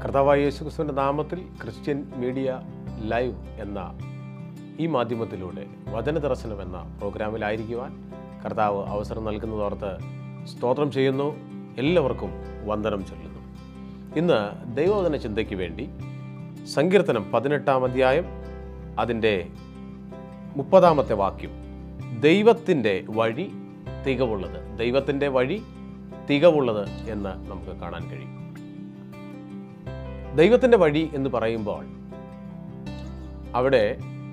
കർത്താവായ യേശുക്രിസ്തുവിൻ്റെ നാമത്തിൽ ക്രിസ്ത്യൻ മീഡിയ ലൈവ് എന്ന ഈ മാധ്യമത്തിലൂടെ വചന ദർശനം എന്ന പ്രോഗ്രാമിലായിരിക്കുവാൻ കർത്താവ് അവസരം നൽകുന്നതോർത്ത് സ്തോത്രം ചെയ്യുന്നു എല്ലാവർക്കും വന്ദനം ചൊല്ലുന്നു ഇന്ന് ദൈവവചന ചിന്തയ്ക്ക് വേണ്ടി സങ്കീർത്തനം പതിനെട്ടാം അധ്യായം അതിൻ്റെ മുപ്പതാമത്തെ വാക്യം ദൈവത്തിൻ്റെ വഴി തികവുള്ളത് ദൈവത്തിൻ്റെ വഴി തികവുള്ളത് എന്ന് നമുക്ക് കാണാൻ കഴിയും ദൈവത്തിൻ്റെ വഴി എന്ന് പറയുമ്പോൾ അവിടെ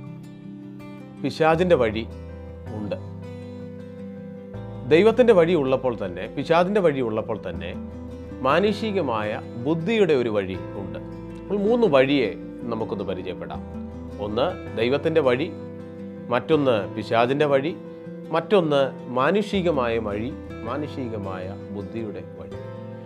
പിശാചിൻ്റെ വഴി ഉണ്ട് ദൈവത്തിൻ്റെ വഴി ഉള്ളപ്പോൾ തന്നെ പിശാചിൻ്റെ വഴി ഉള്ളപ്പോൾ തന്നെ മാനുഷികമായ ബുദ്ധിയുടെ ഒരു വഴി ഉണ്ട് അപ്പോൾ മൂന്ന് വഴിയെ നമുക്കൊന്ന് പരിചയപ്പെടാം ഒന്ന് ദൈവത്തിൻ്റെ വഴി മറ്റൊന്ന് പിശാചിൻ്റെ വഴി മറ്റൊന്ന് മാനുഷികമായ വഴി മാനുഷികമായ ബുദ്ധിയുടെ വഴി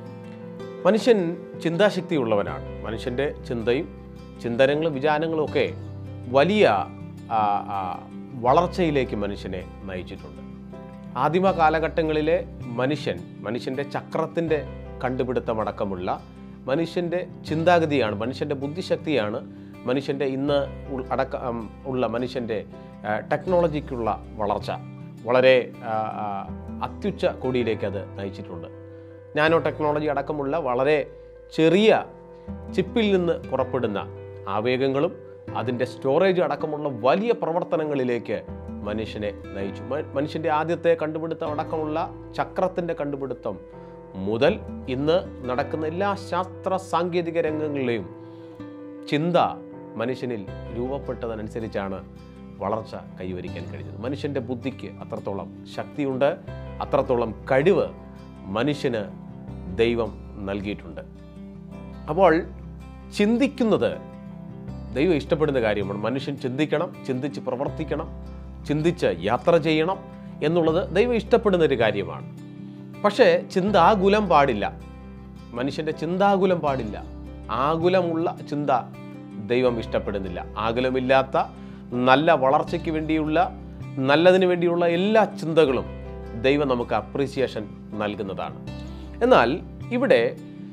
മനുഷ്യൻ ചിന്താശക്തിയുള്ളവനാണ് മനുഷ്യൻ്റെ ചിന്തയും ചിന്തനങ്ങളും വിചാരങ്ങളും ഒക്കെ വലിയ ആ, ആ, വളർച്ചയിലേക്ക് മനുഷ്യനെ നയിച്ചിട്ടുണ്ട് ആദിമ കാലഘട്ടങ്ങളിലെ മനുഷ്യൻ മനുഷ്യൻ്റെ ചക്രത്തിൻ്റെ കണ്ടുപിടുത്തമടക്കമുള്ള മനുഷ്യൻ്റെ ചിന്താഗതിയാണ് മനുഷ്യൻ്റെ ബുദ്ധിശക്തിയാണ് മനുഷ്യൻ്റെ ഇന്ന് ഉൾ- അടക്ക ഉം, ഉള്ള മനുഷ്യൻ്റെ ആ, ടെക്നോളജിക്കുള്ള വളർച്ച വളരെ ആ, ആ, അത്യുച്ച കോടിയിലേക്ക് അത് നയിച്ചിട്ടുണ്ട് നാനോ ടെക്നോളജി അടക്കമുള്ള വളരെ ചെറിയ ചിപ്പിൽ നിന്ന് പുറപ്പെടുന്ന ആവേഗങ്ങളും അതിൻ്റെ സ്റ്റോറേജ് അടക്കമുള്ള വലിയ പ്രവർത്തനങ്ങളിലേക്ക് മനുഷ്യനെ നയിച്ചു മ- മനുഷ്യൻ്റെ ആദ്യത്തെ കണ്ടുപിടുത്തം അടക്കമുള്ള ചക്രത്തിൻ്റെ കണ്ടുപിടുത്തം മുതൽ ഇന്ന് നടക്കുന്ന എല്ലാ ശാസ്ത്ര സാങ്കേതിക രംഗങ്ങളിലെയും ചിന്ത മനുഷ്യനിൽ രൂപപ്പെട്ടതനുസരിച്ചാണ് വളർച്ച കൈവരിക്കാൻ കഴിഞ്ഞത് മനുഷ്യൻ്റെ ബുദ്ധിക്ക് അത്രത്തോളം ശക്തിയുണ്ട് അത്രത്തോളം കഴിവ് മനുഷ്യന് ദൈവം നൽകിയിട്ടുണ്ട് അപ്പോൾ ചിന്തിക്കുന്നത് ദൈവം ഇഷ്ടപ്പെടുന്ന കാര്യമാണ് മനുഷ്യൻ ചിന്തിക്കണം ചിന്തിച്ച് പ്രവർത്തിക്കണം ചിന്തിച്ച് യാത്ര ചെയ്യണം എന്നുള്ളത് ദൈവം ഇഷ്ടപ്പെടുന്ന ഒരു കാര്യമാണ് പക്ഷേ ചിന്താകുലം പാടില്ല മനുഷ്യൻ്റെ ചിന്താകുലം പാടില്ല ആകുലമുള്ള ചിന്ത ദൈവം ഇഷ്ടപ്പെടുന്നില്ല ആകുലമില്ലാത്ത നല്ല വളർച്ചയ്ക്ക് വേണ്ടിയുള്ള നല്ലതിന് വേണ്ടിയുള്ള എല്ലാ ചിന്തകളും ദൈവം നമുക്ക് അപ്രീസിയേഷൻ നൽകുന്നതാണ് എന്നാൽ ഇവിടെ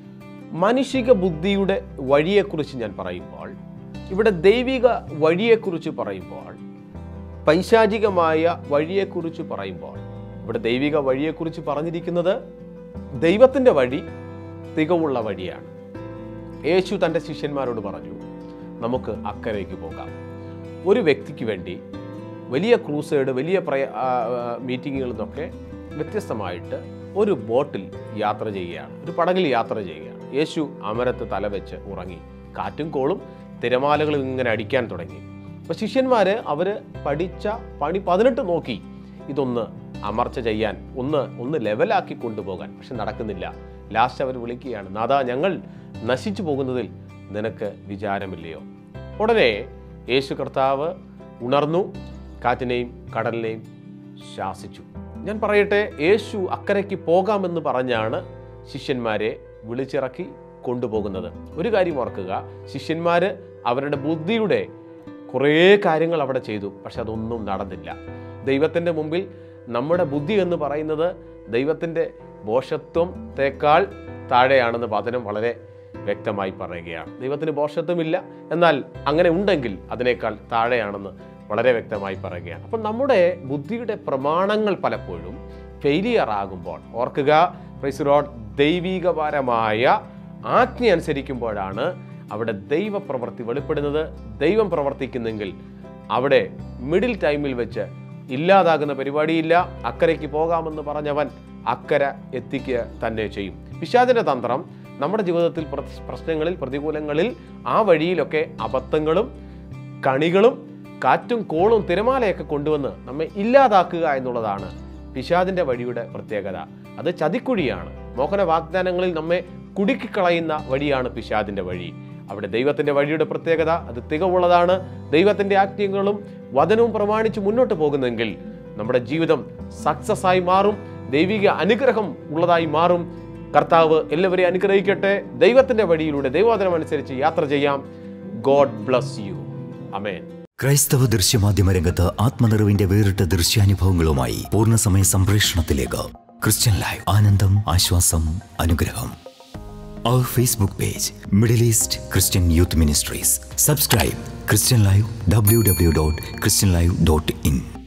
മാനുഷിക ബുദ്ധിയുടെ വഴിയെക്കുറിച്ച് ഞാൻ പറയുമ്പോൾ ഇവിടെ ദൈവിക വഴിയെക്കുറിച്ച് പറയുമ്പോൾ പൈശാചികമായ വഴിയെക്കുറിച്ച് പറയുമ്പോൾ ഇവിടെ ദൈവിക വഴിയെക്കുറിച്ച് പറഞ്ഞിരിക്കുന്നത് ദൈവത്തിൻ്റെ വഴി തികവുള്ള വഴിയാണ് യേശു തൻ്റെ ശിഷ്യന്മാരോട് പറഞ്ഞു നമുക്ക് അക്കരയ്ക്ക് പോകാം ഒരു വ്യക്തിക്ക് വേണ്ടി വലിയ ക്രൂസേഡ് വലിയ പ്രയ ആ, ആ, മീറ്റിങ്ങുകളിൽ നിന്നൊക്കെ വ്യത്യസ്തമായിട്ട് ഒരു ബോട്ടിൽ യാത്ര ചെയ്യുകയാണ് ഒരു പടകിൽ യാത്ര ചെയ്യുകയാണ് യേശു അമരത്ത് തലവെച്ച് ഉറങ്ങി കാറ്റും കോളും തിരമാലകളും ഇങ്ങനെ അടിക്കാൻ തുടങ്ങി അപ്പോൾ ശിഷ്യന്മാർ അവർ പഠിച്ച പണി പതിനെട്ട് നോക്കി ഇതൊന്ന് അമർച്ച ചെയ്യാൻ ഒന്ന് ഒന്ന് ലെവലാക്കി കൊണ്ടുപോകാൻ പക്ഷെ നടക്കുന്നില്ല ലാസ്റ്റ് അവർ വിളിക്കുകയാണ് നാദാ ഞങ്ങൾ നശിച്ചു പോകുന്നതിൽ നിനക്ക് വിചാരമില്ലയോ ഉടനെ യേശു കർത്താവ് ഉണർന്നു കാറ്റിനെയും കടലിനെയും ശാസിച്ചു ഞാൻ പറയട്ടെ യേശു അക്കരയ്ക്ക് പോകാമെന്ന് പറഞ്ഞാണ് ശിഷ്യന്മാരെ വിളിച്ചിറക്കി കൊണ്ടുപോകുന്നത് ഒരു കാര്യം ഓർക്കുക ശിഷ്യന്മാർ അവരുടെ ബുദ്ധിയുടെ കുറേ കാര്യങ്ങൾ അവിടെ ചെയ്തു പക്ഷെ അതൊന്നും നടന്നില്ല ദൈവത്തിൻ്റെ മുമ്പിൽ നമ്മുടെ ബുദ്ധി എന്ന് പറയുന്നത് ദൈവത്തിൻ്റെ ബോഷത്വത്തെക്കാൾ താഴെയാണെന്ന് വചനം വളരെ വ്യക്തമായി പറയുകയാണ് ദൈവത്തിന് ബോഷത്വമില്ല എന്നാൽ അങ്ങനെ ഉണ്ടെങ്കിൽ അതിനേക്കാൾ താഴെയാണെന്ന് വളരെ വ്യക്തമായി പറയുകയാണ് അപ്പം നമ്മുടെ ബുദ്ധിയുടെ പ്രമാണങ്ങൾ പലപ്പോഴും ഫെയിലിയർ ആകുമ്പോൾ ഓർക്കുക പ്രൈസുറോഡ് ദൈവികപരമായ ആജ്ഞ അനുസരിക്കുമ്പോഴാണ് അവിടെ ദൈവപ്രവൃത്തി വെളിപ്പെടുന്നത് ദൈവം പ്രവർത്തിക്കുന്നെങ്കിൽ അവിടെ മിഡിൽ ടൈമിൽ വെച്ച് ഇല്ലാതാകുന്ന പരിപാടിയില്ല അക്കരയ്ക്ക് പോകാമെന്ന് പറഞ്ഞവൻ അക്കര എത്തിക്കുക തന്നെ ചെയ്യും പിശാചിന്റെ തന്ത്രം നമ്മുടെ ജീവിതത്തിൽ പ്ര- പ്രശ്നങ്ങളിൽ പ്രതികൂലങ്ങളിൽ ആ വഴിയിലൊക്കെ അബദ്ധങ്ങളും കണികളും കാറ്റും കോളും തിരമാലയൊക്കെ കൊണ്ടുവന്ന് നമ്മെ ഇല്ലാതാക്കുക എന്നുള്ളതാണ് പിശാദിന്റെ വഴിയുടെ പ്രത്യേകത അത് ചതിക്കുഴിയാണ് മോഹന വാഗ്ദാനങ്ങളിൽ നമ്മെ കുടുക്കിക്കളയുന്ന വഴിയാണ് പിശാദിന്റെ വഴി അവിടെ ദൈവത്തിന്റെ വഴിയുടെ പ്രത്യേകത അത് തികവുള്ളതാണ് ദൈവത്തിന്റെ ആജ്ഞകളും വചനവും പ്രമാണിച്ച് മുന്നോട്ട് പോകുന്നെങ്കിൽ നമ്മുടെ ജീവിതം സക്സസ് ആയി മാറും ദൈവിക അനുഗ്രഹം ഉള്ളതായി മാറും കർത്താവ് എല്ലാവരെയും അനുഗ്രഹിക്കട്ടെ ദൈവത്തിന്റെ വഴിയിലൂടെ ദൈവവചനം അനുസരിച്ച് യാത്ര ചെയ്യാം ഗോഡ് ബ്ലസ് യു അമേൻ ക്രൈസ്തവ ദൃശ്യമാധ്യമ രംഗത്ത് ആത്മനിറവിന്റെ വേറിട്ട ദൃശ്യാനുഭവങ്ങളുമായി പൂർണ്ണസമയ സംപ്രേഷണത്തിലേക്ക് ക്രിസ്ത്യൻ ലൈവ് ആനന്ദം ആശ്വാസം അനുഗ്രഹം Our Facebook page, Middle East Christian Youth Ministries. Subscribe Christian Live www.christianlive.in.